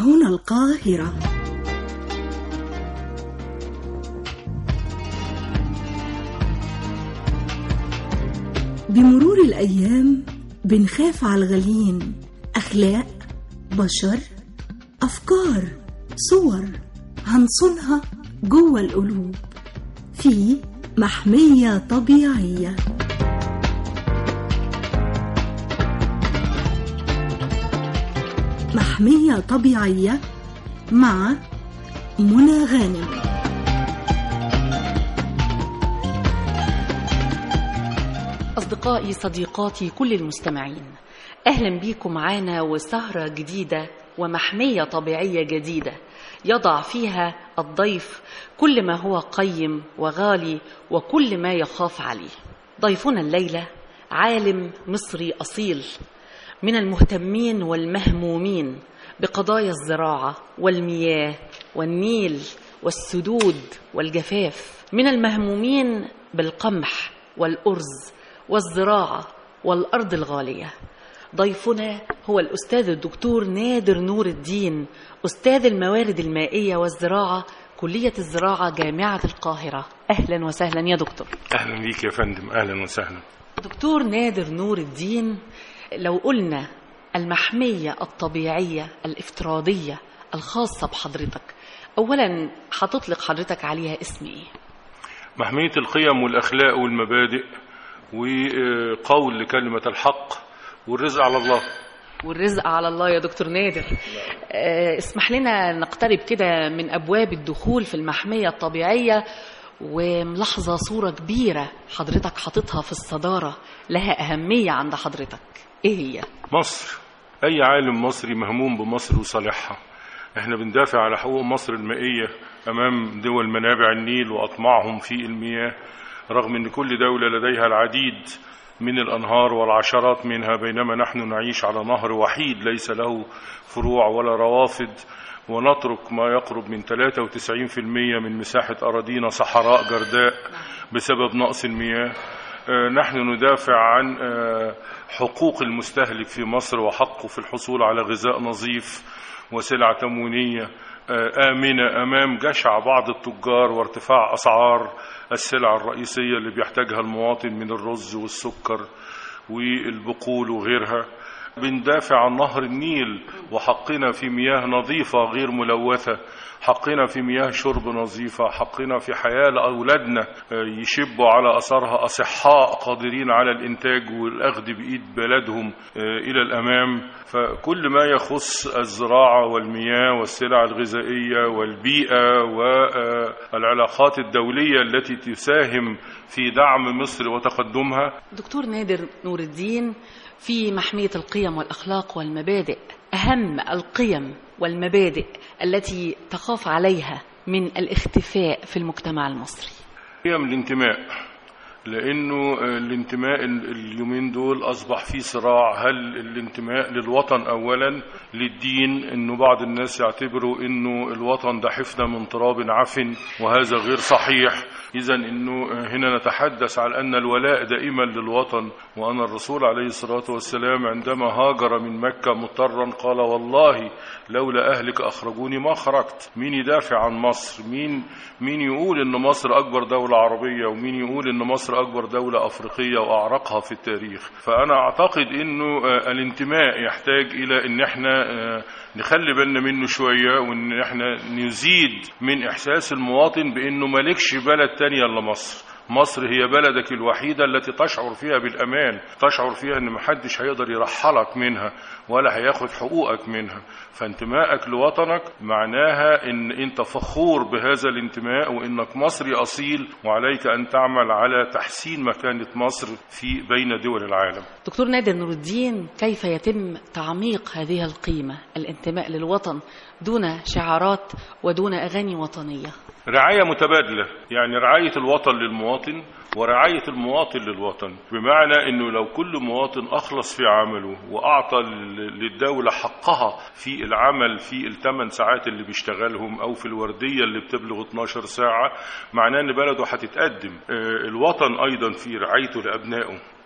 هنا القاهرة بمرور الأيام بنخاف على الغاليين أخلاق بشر أفكار صور هنصونها جوه القلوب في محمية طبيعية محمية طبيعية مع منى غانم أصدقائي صديقاتي كل المستمعين أهلا بيكم معانا وسهرة جديدة ومحمية طبيعية جديدة يضع فيها الضيف كل ما هو قيم وغالي وكل ما يخاف عليه ضيفنا الليلة عالم مصري أصيل من المهتمين والمهمومين بقضايا الزراعة والمياه والنيل والسدود والجفاف من المهمومين بالقمح والأرز والزراعة والأرض الغالية ضيفنا هو الأستاذ الدكتور نادر نور الدين أستاذ الموارد المائية والزراعة كلية الزراعة جامعة القاهرة أهلا وسهلا يا دكتور اهلا بيك يا فندم اهلا وسهلا دكتور نادر نور الدين لو قلنا المحمية الطبيعية الافتراضية الخاصة بحضرتك أولا هتطلق حضرتك عليها اسم إيه؟ محمية القيم والأخلاق والمبادئ وقول لكلمة الحق والرزق على الله والرزق على الله يا دكتور نادر آه، اسمح لنا نقترب كده من أبواب الدخول في المحمية الطبيعية وملاحظة صورة كبيرة حضرتك حاططها في الصدارة لها أهمية عند حضرتك إيه هي؟ مصر أي عالم مصري مهموم بمصر وصالحها احنا بندافع على حقوق مصر المائية أمام دول منابع النيل وأطماعهم في المياه رغم أن كل دولة لديها العديد من الأنهار والعشرات منها بينما نحن نعيش على نهر وحيد ليس له فروع ولا روافد ونترك ما يقرب من 93% من مساحة أراضينا صحراء جرداء بسبب نقص المياه آه، نحن ندافع عن آه، حقوق المستهلك في مصر وحقه في الحصول على غذاء نظيف وسلع تموينية آه، آمنة أمام جشع بعض التجار وارتفاع أسعار السلع الرئيسية اللي بيحتاجها المواطن من الرز والسكر والبقول وغيرها بندافع عن نهر النيل وحقنا في مياه نظيفة غير ملوثة حقنا في مياه شرب نظيفة حقنا في حياة لأولادنا آه، يشبوا على أثرها أصحاء قادرين على الإنتاج والأخذ بإيد بلدهم آه، إلى الأمام فكل ما يخص الزراعة والمياه والسلع الغذائية والبيئة والعلاقات الدولية التي تساهم في دعم مصر وتقدمها دكتور نادر نور الدين في محمية القيم والأخلاق والمبادئ أهم القيم والمبادئ التي تخاف عليها من الاختفاء في المجتمع المصري قيم الانتماء لانه الانتماء اليومين دول اصبح في صراع هل الانتماء للوطن اولا للدين انه بعض الناس يعتبروا انه الوطن ده حفنه من تراب عفن وهذا غير صحيح اذا انه هنا نتحدث على ان الولاء دائما للوطن وان الرسول عليه الصلاه والسلام عندما هاجر من مكه مضطرا قال والله لولا اهلك اخرجوني ما خرجت مين يدافع عن مصر مين مين يقول ان مصر اكبر دوله عربيه ومين يقول ان مصر اكبر دوله افريقيه واعرقها في التاريخ فانا اعتقد انه آه، الانتماء يحتاج الى ان احنا آه، نخلي بالنا منه شويه وان احنا نزيد من احساس المواطن بانه مالكش بلد تانية الا مصر مصر هي بلدك الوحيدة التي تشعر فيها بالأمان تشعر فيها أن محدش هيقدر يرحلك منها ولا هياخد حقوقك منها فانتمائك لوطنك معناها أن أنت فخور بهذا الانتماء وأنك مصري أصيل وعليك أن تعمل على تحسين مكانة مصر في بين دول العالم دكتور نادر نور الدين كيف يتم تعميق هذه القيمة الانتماء للوطن دون شعارات ودون أغاني وطنية رعاية متبادلة يعني رعاية الوطن للمواطن ورعاية المواطن للوطن بمعنى أنه لو كل مواطن أخلص في عمله وأعطى لل- للدولة حقها في العمل في الثمان ساعات اللي بيشتغلهم أو في الوردية اللي بتبلغ 12 ساعة معناه أن بلده هتتقدم آه، الوطن أيضا في رعايته لأبنائه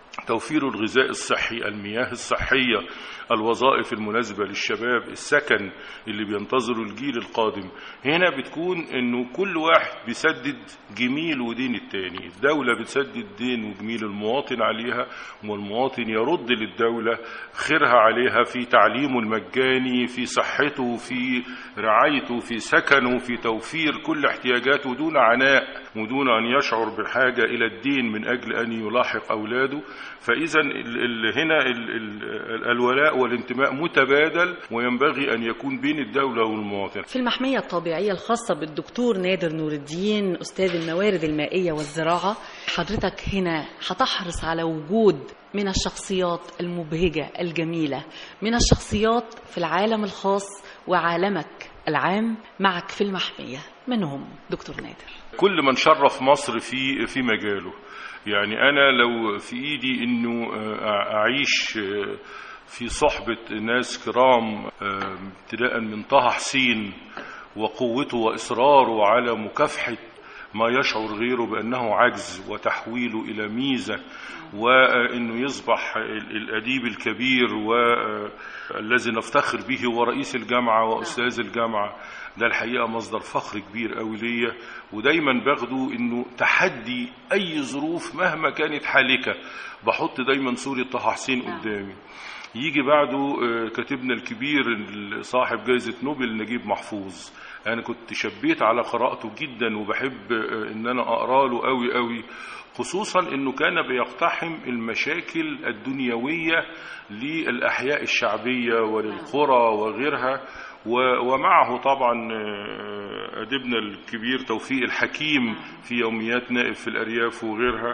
توفير الغذاء الصحي المياه الصحية الوظائف المناسبة للشباب السكن اللي بينتظروا الجيل القادم هنا بتكون انه كل واحد بيسدد جميل ودين التاني الدولة بتسدد دين وجميل المواطن عليها والمواطن يرد للدولة خيرها عليها في تعليمه المجاني في صحته في رعايته في سكنه في توفير كل احتياجاته دون عناء ودون أن يشعر بحاجة إلى الدين من أجل أن يلاحق أولاده فإذا هنا ال ال الولاء والانتماء متبادل وينبغي أن يكون بين الدولة والمواطن في المحمية الطبيعية الخاصة بالدكتور نادر نور الدين أستاذ الموارد المائية والزراعة حضرتك هنا هتحرص على وجود من الشخصيات المبهجة الجميلة من الشخصيات في العالم الخاص وعالمك العام معك في المحمية من هم دكتور نادر كل من شرف مصر في في مجاله يعني انا لو في ايدي انه اعيش في صحبة ناس كرام ابتداء من طه حسين وقوته وإصراره على مكافحة ما يشعر غيره بأنه عجز وتحويله إلى ميزة وأنه يصبح الأديب الكبير والذي نفتخر به هو رئيس الجامعة وأستاذ الجامعة ده الحقيقة مصدر فخر كبير قوي ليا ودايما باخده انه تحدي اي ظروف مهما كانت حالكة بحط دايما صورة طه حسين قدامي يجي بعده كاتبنا الكبير صاحب جائزة نوبل نجيب محفوظ انا كنت شبيت على قراءته جدا وبحب ان انا اقرا له قوي قوي خصوصا انه كان بيقتحم المشاكل الدنيوية للاحياء الشعبية وللقرى وغيرها ومعه طبعا أدبنا الكبير توفيق الحكيم في يوميات نائب في الأرياف وغيرها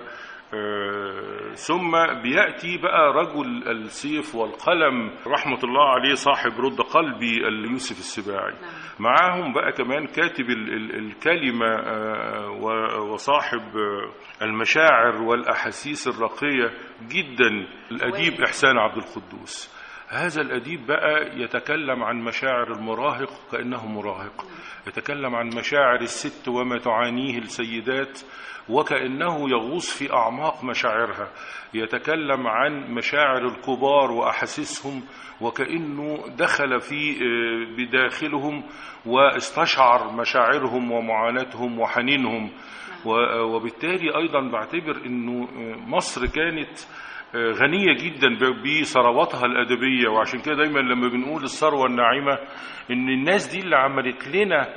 ثم بيأتي بقى رجل السيف والقلم رحمة الله عليه صاحب رد قلبي اليوسف السباعي معاهم بقى كمان كاتب الكلمة وصاحب المشاعر والأحاسيس الرقية جدا الأديب إحسان عبد القدوس هذا الأديب بقى يتكلم عن مشاعر المراهق كأنه مراهق يتكلم عن مشاعر الست وما تعانيه السيدات وكأنه يغوص في أعماق مشاعرها يتكلم عن مشاعر الكبار وأحاسيسهم وكأنه دخل في بداخلهم واستشعر مشاعرهم ومعاناتهم وحنينهم وبالتالي أيضا بعتبر أنه مصر كانت غنية جدا بثرواتها الأدبية وعشان كده دايما لما بنقول الثروة الناعمة إن الناس دي اللي عملت لنا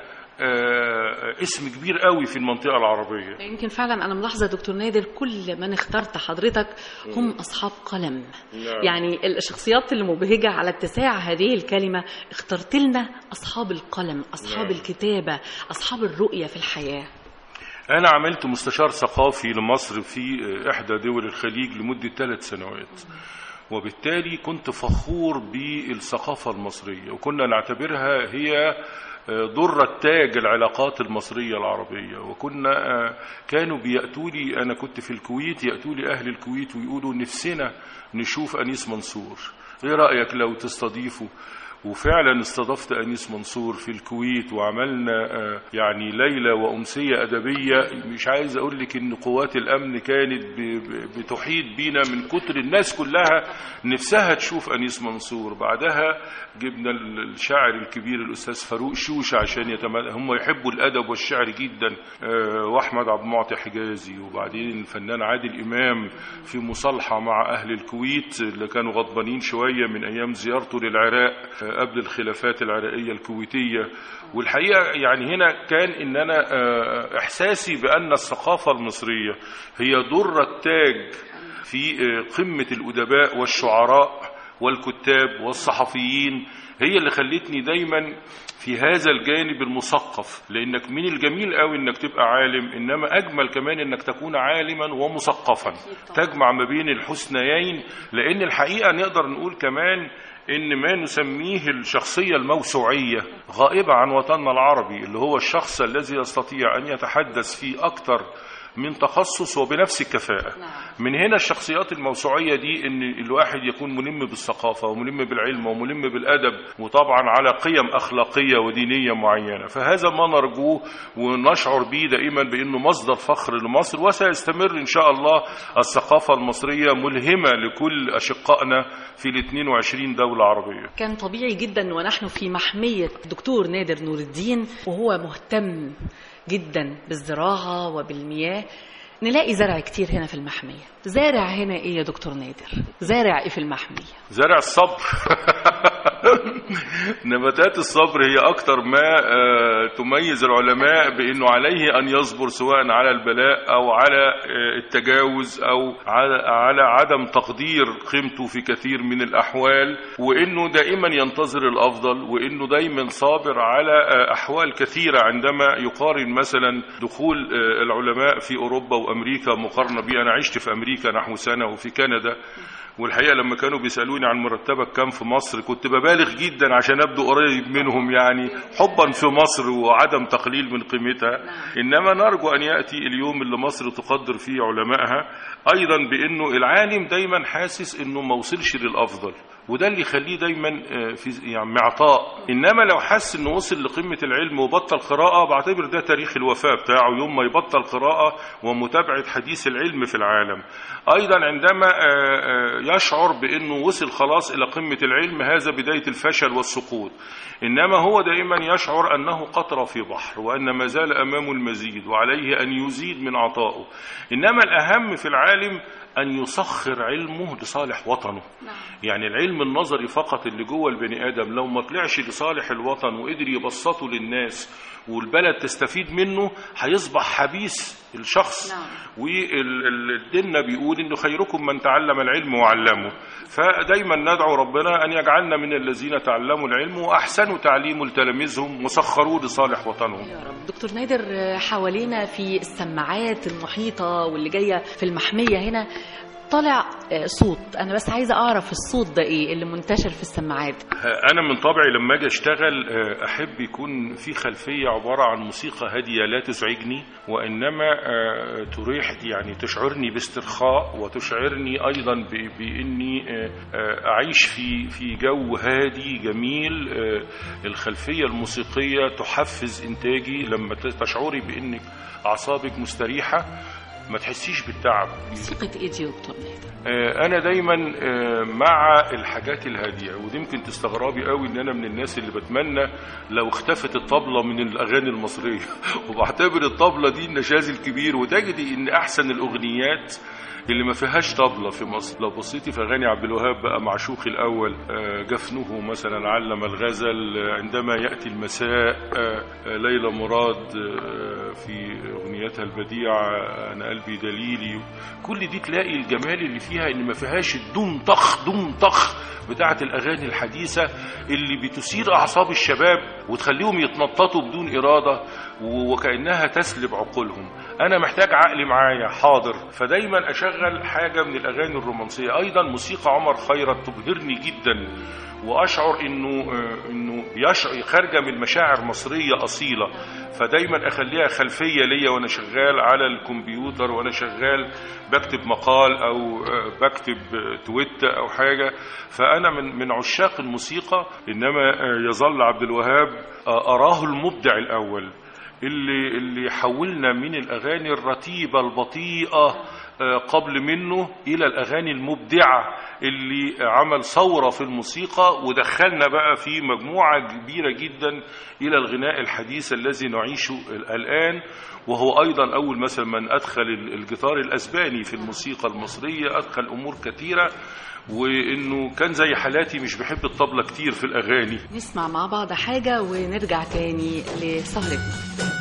اسم كبير قوي في المنطقة العربية يمكن فعلا أنا ملاحظة دكتور نادر كل من اخترت حضرتك هم أصحاب قلم نعم. يعني الشخصيات المبهجة على اتساع هذه الكلمة اخترت لنا أصحاب القلم أصحاب نعم. الكتابة أصحاب الرؤية في الحياة أنا عملت مستشار ثقافي لمصر في إحدى دول الخليج لمدة ثلاث سنوات وبالتالي كنت فخور بالثقافة المصرية وكنا نعتبرها هي ضرة تاج العلاقات المصرية العربية وكنا كانوا بيأتوا لي أنا كنت في الكويت يأتوا لي أهل الكويت ويقولوا نفسنا نشوف أنيس منصور إيه رأيك لو تستضيفوا وفعلا استضفت أنيس منصور في الكويت وعملنا يعني ليلة وأمسية أدبية مش عايز أقول لك إن قوات الأمن كانت بتحيط بينا من كتر الناس كلها نفسها تشوف أنيس منصور بعدها جبنا الشاعر الكبير الأستاذ فاروق شوش عشان يتمنى هم يحبوا الأدب والشعر جدا وأحمد عبد المعطي حجازي وبعدين الفنان عادل إمام في مصالحة مع أهل الكويت اللي كانوا غضبانين شوية من أيام زيارته للعراق قبل الخلافات العراقية الكويتية والحقيقة يعني هنا كان إن أنا إحساسي بأن الثقافة المصرية هي در التاج في قمة الأدباء والشعراء والكتاب والصحفيين هي اللي خلتني دايما في هذا الجانب المثقف لانك من الجميل قوي انك تبقى عالم انما اجمل كمان انك تكون عالما ومثقفا تجمع ما بين الحسنيين لان الحقيقه نقدر نقول كمان ان ما نسميه الشخصيه الموسوعيه غائبه عن وطننا العربي اللي هو الشخص الذي يستطيع ان يتحدث في اكثر من تخصص وبنفس الكفاءة نعم. من هنا الشخصيات الموسوعية دي ان الواحد يكون ملم بالثقافة وملم بالعلم وملم بالأدب وطبعا على قيم أخلاقية ودينية معينة فهذا ما نرجوه ونشعر به دائما بأنه مصدر فخر لمصر وسيستمر إن شاء الله الثقافة المصرية ملهمة لكل أشقائنا في ال 22 دولة عربية كان طبيعي جدا ونحن في محمية دكتور نادر نور الدين وهو مهتم جدا بالزراعة وبالمياه نلاقي زرع كتير هنا في المحمية زارع هنا ايه يا دكتور نادر زارع ايه في المحمية زرع الصبر نباتات الصبر هي أكتر ما آه، تميز العلماء بأنه عليه أن يصبر سواء على البلاء أو على آه، التجاوز أو على على عدم تقدير قيمته في كثير من الأحوال وأنه دائما ينتظر الأفضل وأنه دائما صابر على آه، أحوال كثيرة عندما يقارن مثلا دخول آه، العلماء في أوروبا وأمريكا مقارنة بي أنا عشت في أمريكا نحو سنة وفي كندا والحقيقه لما كانوا بيسالوني عن مرتبك كام في مصر كنت ببالغ جدا عشان ابدو قريب منهم يعني حبا في مصر وعدم تقليل من قيمتها انما نرجو ان ياتي اليوم اللي مصر تقدر فيه علمائها ايضا بانه العالم دايما حاسس انه ما وصلش للافضل وده اللي يخليه دايما آه، في يعني معطاء انما لو حس انه وصل لقمه العلم وبطل قراءه بعتبر ده تاريخ الوفاه بتاعه يوم ما يبطل قراءه ومتابعه حديث العلم في العالم ايضا عندما آه، آه، يشعر بانه وصل خلاص الى قمه العلم هذا بدايه الفشل والسقوط انما هو دائما يشعر انه قطره في بحر وان ما زال امامه المزيد وعليه ان يزيد من عطائه انما الاهم في العالم ان يسخر علمه لصالح وطنه يعني العلم النظري فقط اللي جوه البني ادم لو ما طلعش لصالح الوطن وقدر يبسطه للناس والبلد تستفيد منه هيصبح حبيس الشخص نعم. والدين بيقول انه خيركم من تعلم العلم وعلمه فدايما ندعو ربنا ان يجعلنا من الذين تعلموا العلم واحسنوا تعليمه لتلاميذهم وسخروه لصالح وطنهم يا رب دكتور نادر حوالينا في السماعات المحيطة واللي جاية في المحمية هنا طالع آه، صوت انا بس عايزه اعرف الصوت ده ايه اللي منتشر في السماعات انا من طبعي لما اجي اشتغل آه، احب يكون في خلفيه عباره عن موسيقى هاديه لا تزعجني وانما آه، تريح يعني تشعرني باسترخاء وتشعرني ايضا ب- باني آه، آه، اعيش في في جو هادي جميل آه، الخلفيه الموسيقيه تحفز انتاجي لما ت- تشعري بانك اعصابك مستريحه ما تحسيش بالتعب موسيقى ايه دي يا دكتور نادر آه، انا دايما آه، مع الحاجات الهاديه ودي يمكن تستغربي قوي ان انا من الناس اللي بتمنى لو اختفت الطبله من الاغاني المصريه وبعتبر الطبله دي النشاز الكبير وتجدي ان احسن الاغنيات اللي ما فيهاش طبلة في مصر لو بصيتي في أغاني عبد الوهاب بقى معشوقي الأول آه، جفنه مثلا علم الغزل آه، عندما يأتي المساء آه، آه، ليلى مراد آه، في أغنيتها البديعة آه، أنا قلبي دليلي كل دي تلاقي الجمال اللي فيها إن ما فيهاش الدوم طخ دوم طخ بتاعة الأغاني الحديثة اللي بتثير أعصاب الشباب وتخليهم يتنططوا بدون إرادة و- وكأنها تسلب عقولهم أنا محتاج عقل معايا حاضر فدايما أشغل حاجة من الأغاني الرومانسية أيضا موسيقى عمر خيرت تبهرني جدا واشعر انه آه، انه يشعر خارجه من مشاعر مصريه اصيله فدايما اخليها خلفيه ليا وانا شغال على الكمبيوتر وانا شغال بكتب مقال او آه، بكتب آه، تويت او حاجه فانا من من عشاق الموسيقى انما آه، يظل عبد الوهاب آه، اراه المبدع الاول اللي اللي حولنا من الاغاني الرتيبه البطيئه آه، قبل منه الى الاغاني المبدعه اللي عمل ثوره في الموسيقى ودخلنا بقى في مجموعه كبيره جدا الى الغناء الحديث الذي نعيشه الان وهو ايضا اول مثلا من ادخل الجيتار الاسباني في الموسيقى المصريه ادخل امور كثيره وانه كان زي حالاتي مش بحب الطبله كتير في الاغاني نسمع مع بعض حاجة ونرجع تاني لسهرتنا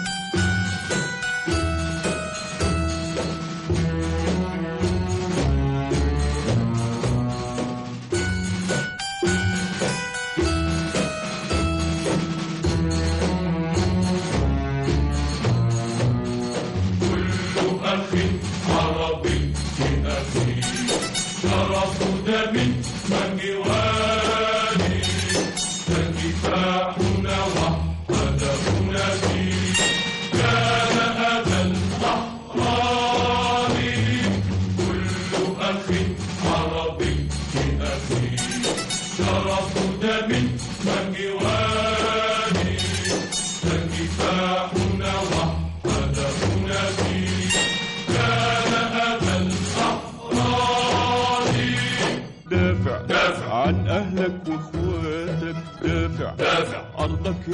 كفاحنا وهدفنا فيه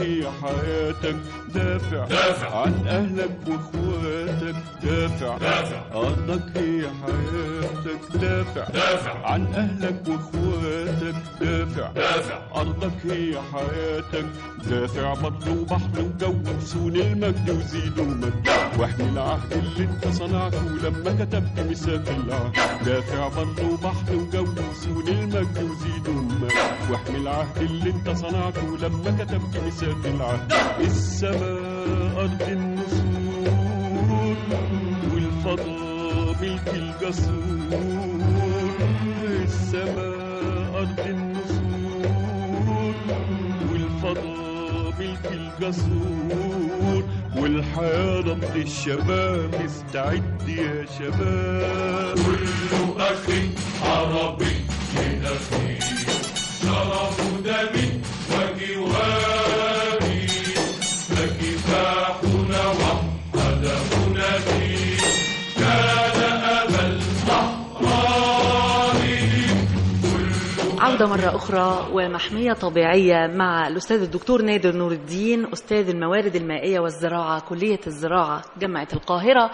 هي حياتك دافع دافع. عن أهلك وإخواتك دافع دافع. أرضك هي حياتك دافع دافع. عن أهلك وإخواتك دافع دافع. أرضك هي حياتك دافع بر وبحر وجو وسون المجد وزيد ومجد واحمي العهد اللي انت صنعته لما كتبت ميثاق العهد دافع بر وبحر وجو وسون المجد وزيد ومجد واحمي العهد اللي انت صنعته لما كتبت ميثاق العهد السماء أرض النسور والفضاء ملك الجسور السماء أرض النسور والفضاء ملك الجسور والحياة نبض الشباب استعد يا شباب كل أخي عربي من أخي شرف دمي وجواري فكفاحنا وهدفنا فيه كان أبا الأحرار عودة مرة أخرى ومحمية طبيعية مع الأستاذ الدكتور نادر نور الدين أستاذ الموارد المائية والزراعة كلية الزراعة جامعة القاهرة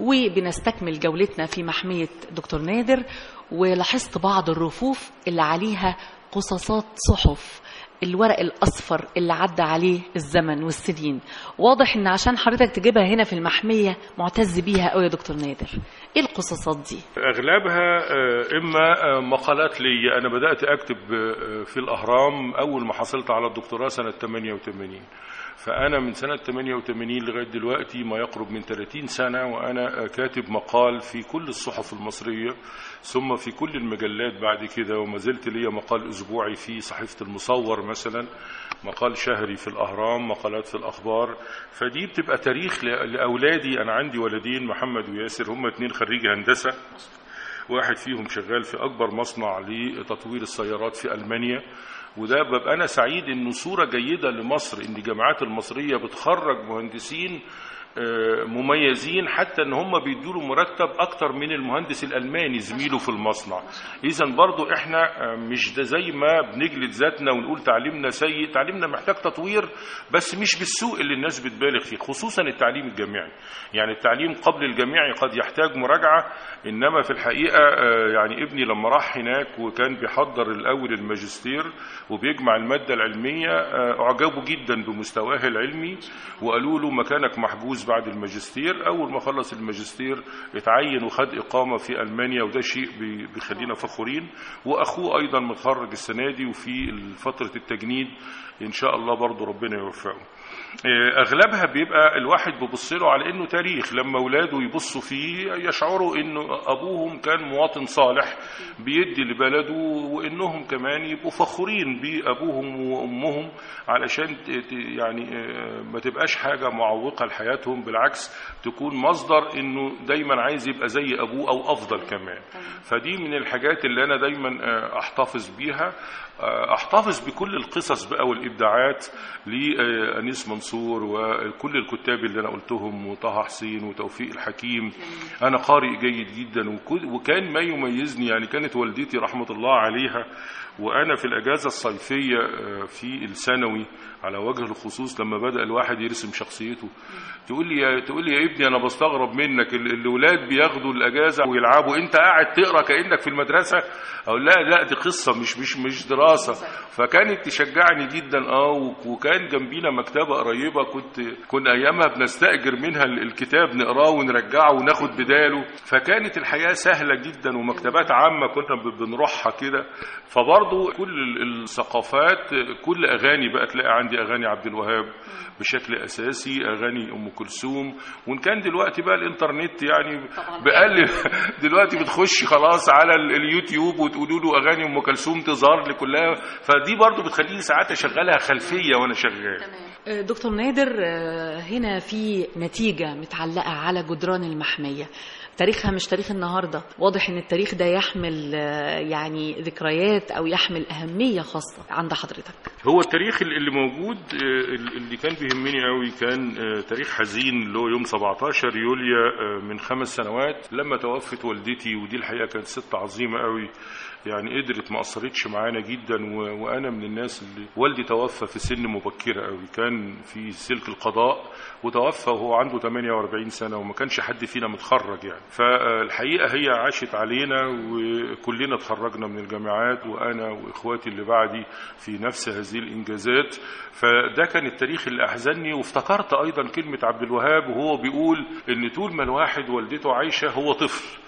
وبنستكمل جولتنا في محمية دكتور نادر ولاحظت بعض الرفوف اللي عليها قصاصات صحف الورق الأصفر اللي عدى عليه الزمن والسنين واضح إن عشان حضرتك تجيبها هنا في المحمية معتز بيها قوي يا دكتور نادر إيه القصاصات دي؟ اغلبها آه، اما آه، مقالات لي انا بدات اكتب آه، في الاهرام اول ما حصلت على الدكتوراه سنه 88 فانا من سنه 88 لغايه دلوقتي ما يقرب من 30 سنه وانا آه، كاتب مقال في كل الصحف المصريه ثم في كل المجلات بعد كده وما زلت لي مقال اسبوعي في صحيفه المصور مثلا مقال شهري في الاهرام مقالات في الاخبار فدي بتبقى تاريخ ل- لاولادي انا عندي ولدين محمد وياسر هم اتنين خريجي هندسه واحد فيهم شغال في اكبر مصنع لتطوير السيارات في المانيا وده ببقى انا سعيد انه صوره جيده لمصر ان الجامعات المصريه بتخرج مهندسين آه، مميزين حتى ان هم بيدوا له مرتب اكتر من المهندس الالماني زميله في المصنع اذا برضو احنا آه، مش ده زي ما بنجلد ذاتنا ونقول تعليمنا سيء تعليمنا محتاج تطوير بس مش بالسوء اللي الناس بتبالغ فيه خصوصا التعليم الجامعي يعني التعليم قبل الجامعي قد يحتاج مراجعه انما في الحقيقه آه، يعني ابني لما راح هناك وكان بيحضر الاول الماجستير وبيجمع الماده العلميه آه، اعجبوا جدا بمستواه العلمي وقالوا له مكانك محجوز بعد الماجستير اول ما خلص الماجستير اتعين وخد اقامه في المانيا وده شيء بي- بيخلينا فخورين واخوه ايضا متخرج السنه دي وفي فتره التجنيد ان شاء الله برضه ربنا يوفقه آه، اغلبها بيبقى الواحد بيبص له على انه تاريخ لما اولاده يبصوا فيه يشعروا انه ابوهم كان مواطن صالح بيدي لبلده وانهم كمان يبقوا فخورين بابوهم وامهم علشان ت- ت- يعني آه، ما تبقاش حاجه معوقه لحياتهم بالعكس تكون مصدر انه دايما عايز يبقى زي ابوه او افضل كمان فدي من الحاجات اللي انا دايما آه، احتفظ بيها آه، احتفظ بكل القصص بقى والابداعات لانيس منصور وكل الكتاب اللي انا قلتهم وطه حسين وتوفيق الحكيم انا قارئ جيد جدا وكل- وكان ما يميزني يعني كانت والدتي رحمه الله عليها وانا في الاجازه الصيفيه آه، في الثانوي على وجه الخصوص لما بدا الواحد يرسم شخصيته تقول لي يا تقول لي يا ابني انا بستغرب منك ال- الاولاد بياخدوا الاجازه ويلعبوا انت قاعد تقرا كانك في المدرسه اقول لا لا دي قصه مش مش مش دراسه فكانت تشجعني جدا اه وك- وكان جنبينا مكتبه قريبه كنت كنا ايامها بنستاجر منها ال- الكتاب نقراه ونرجعه وناخد بداله فكانت الحياه سهله جدا ومكتبات عامه كنا ب- بنروحها كده فبرضه كل ال- الثقافات كل اغاني بقى تلاقي عندي اغاني عبد الوهاب بشكل اساسي اغاني ام كلثوم وان كان دلوقتي بقى الانترنت يعني بقلل دلوقتي بتخش خلاص على ال- اليوتيوب وتقولوا له اغاني ام كلثوم تظهر لي كلها فدي برضو بتخليني ساعات اشغلها خلفيه وانا شغال آه، دكتور نادر آه، هنا في نتيجة متعلقة على جدران المحمية تاريخها مش تاريخ النهاردة واضح ان التاريخ ده يحمل آه، يعني ذكريات او يحمل اهمية خاصة عند حضرتك هو التاريخ اللي موجود آه، اللي كان بيهمني قوي كان آه، تاريخ حزين حزين اللي هو يوم 17 يوليو آه، من خمس سنوات لما توفت والدتي ودي الحقيقه كانت ست عظيمه قوي يعني قدرت ما قصرتش معانا جدا و... وانا من الناس اللي والدي توفى في سن مبكره قوي كان في سلك القضاء وتوفى وهو عنده 48 سنه وما كانش حد فينا متخرج يعني فالحقيقه هي عاشت علينا وكلنا اتخرجنا من الجامعات وانا واخواتي اللي بعدي في نفس هذه الانجازات فده كان التاريخ اللي احزنني وافتكرت ايضا كلمه عبد الوهاب وهو بيقول ان طول ما الواحد والدته عايشه هو طفل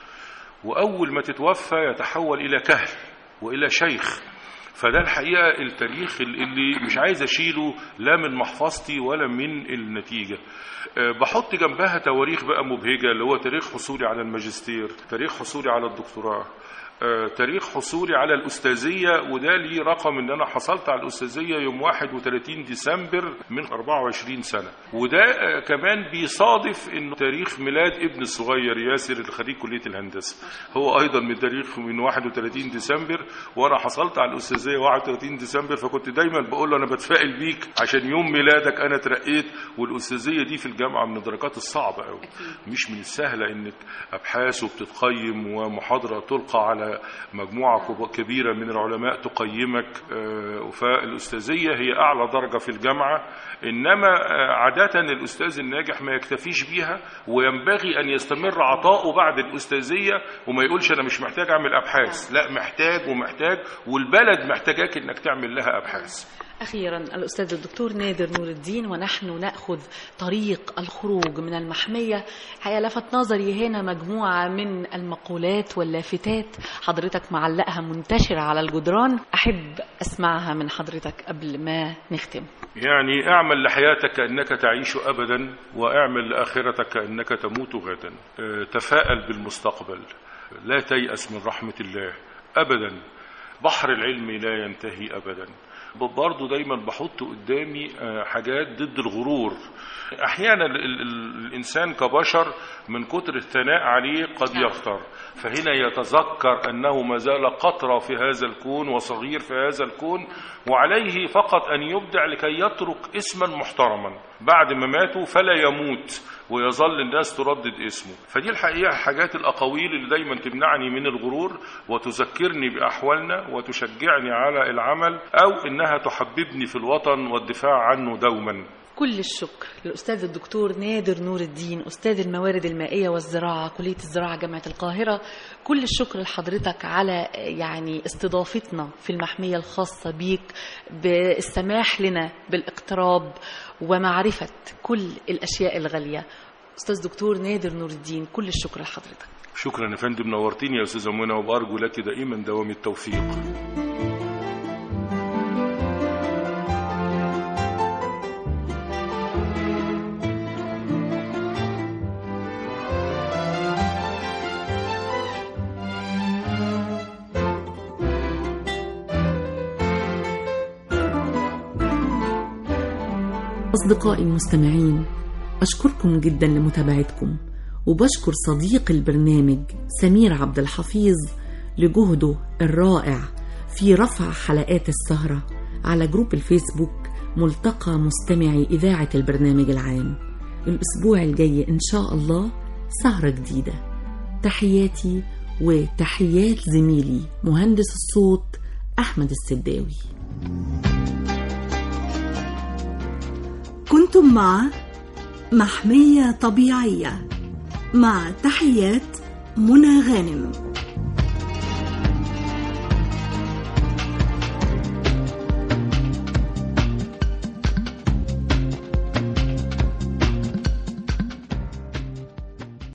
وأول ما تتوفى يتحول إلى كهل وإلى شيخ فده الحقيقة التاريخ اللي مش عايز أشيله لا من محفظتي ولا من النتيجة أه، بحط جنبها تواريخ بقى مبهجة اللي هو تاريخ حصولي على الماجستير تاريخ حصولي على الدكتوراه آه، تاريخ حصولي على الأستاذية وده ليه رقم إن أنا حصلت على الأستاذية يوم 31 ديسمبر من 24 سنة وده آه، كمان بيصادف إنه تاريخ ميلاد ابن الصغير ياسر اللي خريج كلية الهندسة هو أيضا من تاريخ من 31 ديسمبر وأنا حصلت على الأستاذية 31 ديسمبر فكنت دايما بقول له أنا بتفائل بيك عشان يوم ميلادك أنا اترقيت والأستاذية دي في الجامعة من الدرجات الصعبة قوي مش من السهلة إنك أبحاث وبتتقيم ومحاضرة تلقى على مجموعة كب- كبيرة من العلماء تقيمك آه، فالأستاذية هي أعلى درجة في الجامعة إنما آه، عادة الأستاذ الناجح ما يكتفيش بيها وينبغي أن يستمر عطاؤه بعد الأستاذية وما يقولش أنا مش محتاج أعمل أبحاث لا محتاج ومحتاج والبلد محتاجاك إنك تعمل لها أبحاث أخيرا الأستاذ الدكتور نادر نور الدين ونحن نأخذ طريق الخروج من المحمية هيا لفت نظري هنا مجموعة من المقولات واللافتات حضرتك معلقها منتشرة على الجدران أحب أسمعها من حضرتك قبل ما نختم يعني اعمل لحياتك كأنك تعيش أبدا واعمل لآخرتك كأنك تموت غدا آه، تفاءل بالمستقبل لا تيأس من رحمة الله أبدا بحر العلم لا ينتهي أبدا برضه دايما بحط قدامي آه، حاجات ضد الغرور احيانا ال- ال- ال- الانسان كبشر من كتر الثناء عليه قد يغتر فهنا يتذكر انه ما زال قطره في هذا الكون وصغير في هذا الكون وعليه فقط ان يبدع لكي يترك اسما محترما بعد ما ماتوا فلا يموت ويظل الناس تردد اسمه فدي الحقيقة حاجات الأقاويل اللي دايما تمنعني من الغرور وتذكرني بأحوالنا وتشجعني على العمل أو إنها تحببني في الوطن والدفاع عنه دوما كل الشكر للأستاذ الدكتور نادر نور الدين أستاذ الموارد المائية والزراعة كلية الزراعة جامعة القاهرة كل الشكر لحضرتك على يعني استضافتنا في المحمية الخاصة بيك بالسماح لنا بالاقتراب ومعرفة كل الأشياء الغالية أستاذ دكتور نادر نور الدين كل الشكر لحضرتك شكرا يا فندم نورتيني يا أستاذة منى وبأرجو لك دائما دوام التوفيق أصدقائي المستمعين أشكركم جدا لمتابعتكم وبشكر صديق البرنامج سمير عبد الحفيظ لجهده الرائع في رفع حلقات السهرة على جروب الفيسبوك ملتقى مستمعي إذاعة البرنامج العام الأسبوع الجاي إن شاء الله سهرة جديدة تحياتي وتحيات زميلي مهندس الصوت أحمد السداوي كنتم مع محمية طبيعية مع تحيات منى غانم